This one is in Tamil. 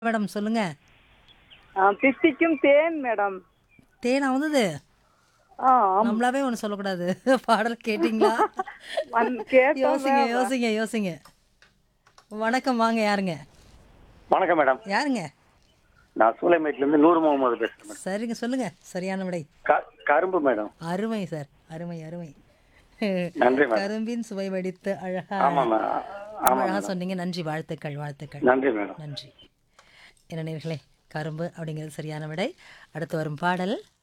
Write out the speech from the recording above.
மேடம் சொல்லுங்க ஆ, பித்திக்கும் தேன் மேடம் தேனா வந்தது ஆ ஆமா. நம்மளாவே ஒன்று சொல்லக்கூடாது பாடல் கேட்டிங்களா வந்து கேட்டோம் யோசிங்க யோசிங்க யோசிங்க வணக்கம் வாங்க யாருங்க வணக்கம் மேடம் யாருங்க நான் சூளைமேட்ல இருந்து நூறு முகமது பேசுறேன் மேடம் சரிங்க சொல்லுங்க சரியான விடை க- கரும்பு மேடம் அருமை சார் அருமை அருமை நன்றி மேடம் கரும்பின் சுவை வடித்து அழகா ஆமா மேடம் ஆமா அழகா சொன்னீங்க நன்றி வாழ்த்துக்கள் வாழ்த்துக்கள் நன்றி மேடம் நன்றி என்ன நேர்களே கரும்பு அப்படிங்கிறது சரியான விடை அடுத்து வரும் பாடல்